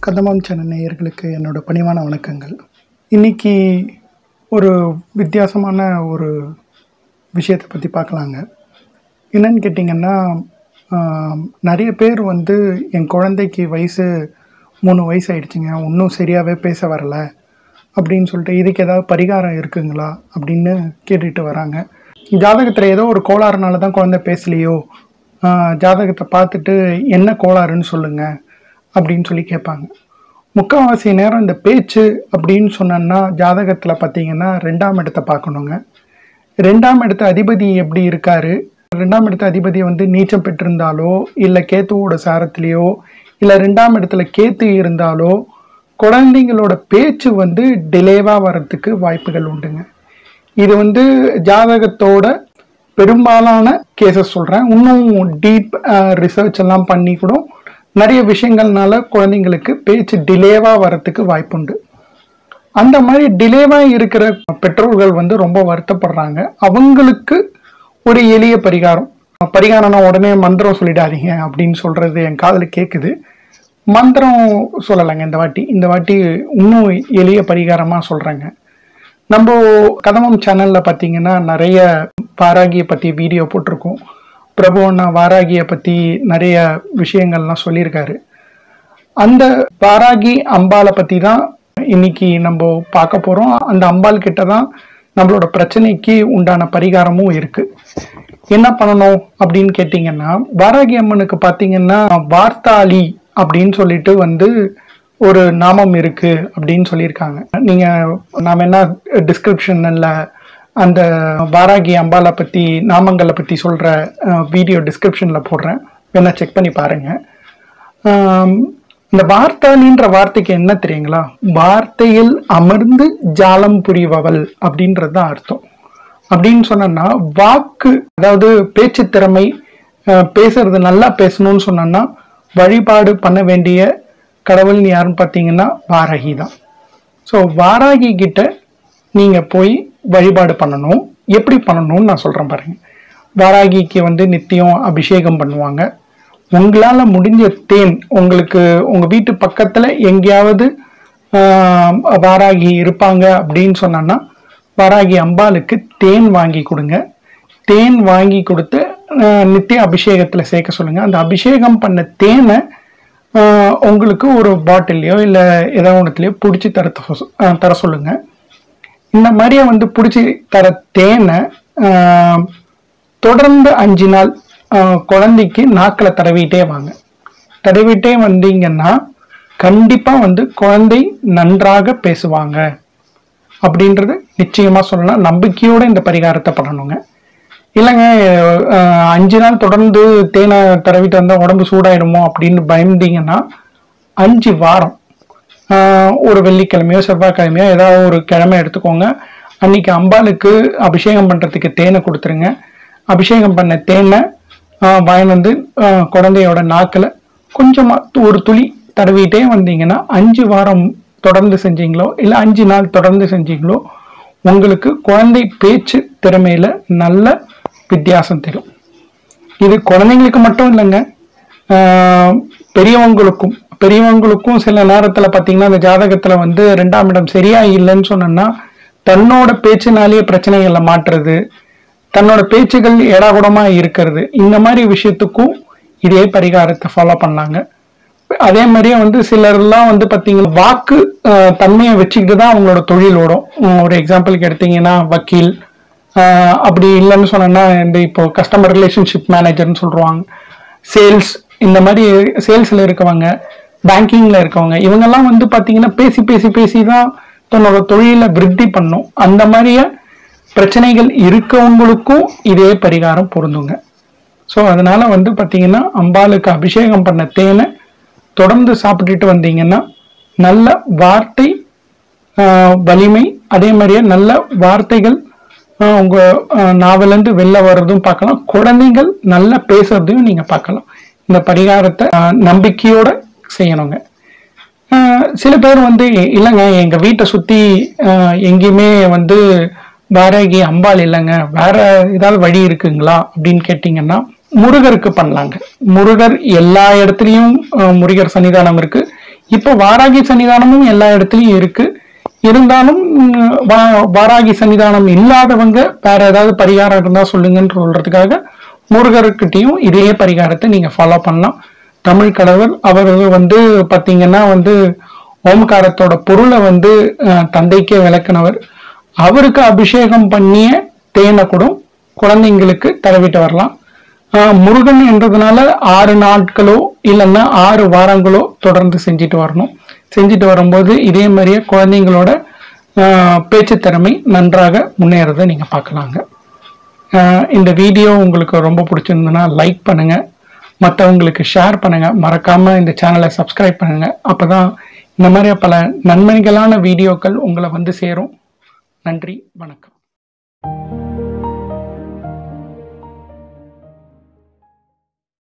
கதம்பம் சேனல் நேயர்களுக்கு என்னோட பணிவான வணக்கங்கள் இன்னைக்கு ஒரு வித்தியாசமான ஒரு விஷயத்தை பற்றி பார்க்கலாங்க என்னன்னு கேட்டிங்கன்னா ஆம், நிறைய பேர் வந்து என் குழந்தைக்கு வயசு மூணு வயசு ஆயிடுச்சுங்க இன்னும் சரியாகவே பேச வரல அப்படின்னு சொல்லிட்டு இதுக்கு ஏதாவது பரிகாரம் இருக்குங்களா அப்படின்னு கேட்டுட்டு வராங்க ஜாதகத்தில் ஏதோ ஒரு கோளாறுனால தான் குழந்தை பேசலையோ ஆஹ், ஜாதகத்தை பார்த்துட்டு என்ன கோளாறுன்னு சொல்லுங்கள் அப்படின்னு சொல்லி கேட்பாங்க முக்கால்வாசி நேரம் இந்த பேச்சு அப்படின்னு சொன்னோன்னா ஜாதகத்தில் பார்த்தீங்கன்னா ரெண்டாம் இடத்தை பார்க்கணுங்க ரெண்டாம் இடத்த அதிபதி எப்படி இருக்காரு ரெண்டாம் இடத்த அதிபதி வந்து நீச்சம் பெற்றிருந்தாலோ இல்லை கேத்துவோட சாரத்திலேயோ இல்லை ரெண்டாம் இடத்துல கேத்து இருந்தாலோ குழந்தைங்களோட பேச்சு வந்து டிலேவாக வர்றதுக்கு வாய்ப்புகள் உண்டுங்க இது வந்து ஜாதகத்தோட பெரும்பாலான கேசஸ் சொல்கிறேன் இன்னும் டீப் ரிசர்ச் எல்லாம் பண்ணி கூட நிறைய விஷயங்கள்னால குழந்தைங்களுக்கு பேச்சு டிலேவாக வரத்துக்கு வாய்ப்புண்டு அந்த மாதிரி டிலேவாக இருக்கிற பெற்றோர்கள் வந்து ரொம்ப வருத்தப்படுறாங்க அவங்களுக்கு ஒரு எளிய பரிகாரம் பரிகாரம்னா உடனே மந்திரம் சொல்லிடாதீங்க அப்படின்னு சொல்றது என் காதில் கேட்குது மந்திரம் சொல்லலைங்க இந்த வாட்டி இந்த வாட்டி இன்னும் எளிய பரிகாரமாக சொல்கிறேங்க நம்ம கதமம் சேனலில் பார்த்தீங்கன்னா நிறைய வாராகியை பற்றி வீடியோ போட்டிருக்கோம் பிரபு அண்ணா வாராகியை பற்றி நிறைய விஷயங்கள்லாம் சொல்லியிருக்காரு அந்த வாராகி அம்பாலை பற்றி தான் இன்னைக்கு நம்ம பார்க்க போகிறோம் அந்த அம்பாள் கிட்ட தான் நம்மளோட பிரச்சனைக்கு உண்டான பரிகாரமும் இருக்கு என்ன பண்ணணும் அப்படின்னு கேட்டிங்கன்னா வாராகி அம்மனுக்கு பார்த்தீங்கன்னா வார்த்தாளி அப்படின்னு சொல்லிட்டு வந்து ஒரு நாமம் இருக்கு அப்படின்னு சொல்லியிருக்காங்க நீங்க நாம என்ன டிஸ்கிரிப்ஷன்ல அந்த வாராகி அம்பாலை பத்தி நாமங்களை பத்தி சொல்ற வீடியோ டிஸ்கிரிப்ஷன்ல போடுறேன் வேணா செக் பண்ணி பாருங்க ஆம், இந்த வார்த்தாளின்ற வார்த்தைக்கு என்ன தெரியுங்களா வார்த்தையில் அமர்ந்து ஜாலம் புரிபவள் அப்படின்றது தான் அர்த்தம் அப்படின்னு சொன்னோம்னா வாக்கு அதாவது பேச்சு திறமை அஹ், பேசுறது நல்லா பேசணும்னு சொன்னோம்னா வழிபாடு பண்ண வேண்டிய கடவுள்னு யாருன்னு பார்த்தீங்கன்னா வாராகி தான் ஸோ வாராகி கிட்ட நீங்கள் போய் வழிபாடு பண்ணணும் எப்படி பண்ணணும்னு நான் சொல்கிறேன் பாருங்க வாராகிக்கு வந்து நித்தியம் அபிஷேகம் பண்ணுவாங்க உங்களால் முடிஞ்ச தேன் உங்களுக்கு உங்கள் வீட்டு பக்கத்தில் எங்கேயாவது ஆஹ், வாராகி இருப்பாங்க அப்படின்னு சொன்னோன்னா வாராகி அம்பாளுக்கு தேன் வாங்கி கொடுங்க தேன் வாங்கி கொடுத்து ஆஹ், நித்திய அபிஷேகத்தில் சேர்க்க சொல்லுங்கள் அந்த அபிஷேகம் பண்ண தேனை ஆஹ், உங்களுக்கு ஒரு பாட்டிலையோ இல்லை ஏதோ ஒன்றுத்துலையோ பிடிச்சி தர ஆஹ், தர சொல்லுங்கள் இந்த மாதிரியே வந்து பிடிச்சி தர தேனை ஆஹ், தொடர்ந்து அஞ்சு நாள் ஆஹ், குழந்தைக்கு நாக்கில் தடவிட்டே வாங்க தடவிட்டே வந்தீங்கன்னா கண்டிப்பாக வந்து குழந்தை நன்றாக பேசுவாங்க அப்படின்றது நிச்சயமாக சொல்லலாம் நம்பிக்கையோட இந்த பரிகாரத்தை பண்ணணுங்க இல்லைங்க ஆஹ், அஞ்சு நாள் தொடர்ந்து தேனை தடவிட்டு வந்தால் உடம்பு சூடாயிடுமோ அப்படின்னு பயந்தீங்கன்னா அஞ்சு வாரம் ஆஹ், ஒரு வெள்ளிக்கிழமையோ செவ்வாய்க்கிழமையோ ஏதாவது ஒரு கிழமை எடுத்துக்கோங்க அன்னைக்கு அம்பாளுக்கு அபிஷேகம் பண்ணுறதுக்கு தேனை கொடுத்துருங்க அபிஷேகம் பண்ண தேனை ஆஹ், வாங்கிட்டு வந்து ஆஹ், குழந்தையோட நாக்கில் கொஞ்சமாக ஒரு துளி தடவிட்டே வந்தீங்கன்னா அஞ்சு வாரம் தொடர்ந்து செஞ்சீங்களோ இல்லை அஞ்சு நாள் தொடர்ந்து செஞ்சீங்களோ உங்களுக்கு குழந்தை பேச்சு திறமையில நல்ல வித்தியாசம் தெரியும் இது குழந்தைங்களுக்கு மட்டும் இல்லைங்க ஆஹ் பெரியவங்களுக்கும் பெரியவங்களுக்கும் சில நேரத்தில் பார்த்தீங்கன்னா அந்த ஜாதகத்தில் வந்து ரெண்டாம் இடம் சரியா இல்லைன்னு சொன்னோன்னா தன்னோட பேச்சுனாலேயே பிரச்சனைகளை மாற்றுறது தன்னோட பேச்சுகள் ஏடாகுடமா இருக்கிறது இந்த மாதிரி விஷயத்துக்கும் இதே பரிகாரத்தை ஃபாலோ பண்ணாங்க அதே மாதிரியே வந்து சிலர்லாம் வந்து பார்த்தீங்கன்னா வாக்கு ஆஹ், தன்மையை வச்சுக்கிட்டு தான் அவங்களோட தொழில் ஓடும் உம், ஒரு எக்ஸாம்பிளுக்கு எடுத்தீங்கன்னா வக்கீல் ஆஹ், அப்படி இல்லைன்னு சொன்னோன்னா இந்த இப்போ கஸ்டமர் ரிலேஷன்ஷிப் மேனேஜர்னு சொல்லுவாங்க சேல்ஸ் இந்த மாதிரி சேல்ஸில் இருக்கவங்க பேங்கிங்கில் இருக்கவங்க இவங்கெல்லாம் வந்து பார்த்தீங்கன்னா பேசி பேசி பேசி தான் தன்னோட தொழிலை விருத்தி பண்ணும் அந்த மாதிரியே பிரச்சனைகள் இருக்கவங்களுக்கும் இதே பரிகாரம் பொருந்துங்க ஸோ அதனால வந்து பார்த்தீங்கன்னா அம்பாளுக்கு அபிஷேகம் பண்ண தேனை தொடர்ந்து சாப்பிட்டுட்டு வந்தீங்கன்னா நல்ல வார்த்தை ஆஹ், வலிமை அதே மாதிரியே நல்ல வார்த்தைகள் ஆஹ், உங்க ஆஹ், நாவிலேருந்து வெளில வர்றதும் பார்க்கலாம் குழந்தைகள் நல்லா பேசுறதையும் நீங்க பார்க்கலாம் இந்த பரிகாரத்தை ஆஹ், நம்பிக்கையோட செய்யணுங்க ஆஹ், சில பேர் வந்து இல்லைங்க எங்க வீட்டை சுத்தி ஆஹ், எங்கேயுமே வந்து வாராகி அம்பாள் இல்லைங்க வேற ஏதாவது வழி இருக்குங்களா அப்படின்னு கேட்டிங்கன்னா முருகருக்கு பண்ணலாங்க முருகர் எல்லா இடத்துலையும் அஹ், முருகர் சன்னிதானம் இருக்கு இப்போ வாராகி சன்னிதானமும் எல்லா இடத்துலையும் இருக்கு இருந்தாலும் ம், வா- வாராகி சன்னிதானம் இல்லாதவங்க வேற ஏதாவது பரிகாரம் இருந்தா சொல்லுங்கன்னு சொல்றதுக்காக முருகர்கிட்டயும் இதே பரிகாரத்தை நீங்க ஃபாலோ பண்ணலாம் தமிழ் கடவுள் அவர் வந்து பாத்தீங்கன்னா வந்து ஓம்காரத்தோட பொருளை வந்து அஹ், தந்தைக்கே விளக்குனவர் அவருக்கு அபிஷேகம் பண்ணிய தேனை கூட குழந்தைங்களுக்கு தடவிட்டு வரலாம் ஆஹ் முருகன் என்றதுனால ஆறு நாட்களோ இல்லைன்னா ஆறு வாரங்களோ தொடர்ந்து செஞ்சுட்டு வரணும் செஞ்சுட்டு வரும்போது இதே மாதிரியே குழந்தைங்களோட ஆஹ் பேச்சு திறமை நன்றாக முன்னேறதை நீங்க பார்க்கலாங்க ஆஹ் இந்த வீடியோ உங்களுக்கு ரொம்ப பிடிச்சிருந்ததுன்னா லைக் பண்ணுங்க மற்றவங்களுக்கு ஷேர் பண்ணுங்க மறக்காம இந்த சேனலை சப்ஸ்கிரைப் பண்ணுங்க அப்பதான் இந்த மாதிரி பல நன்மைகளான வீடியோக்கள் உங்களை வந்து சேரும் நன்றி வணக்கம்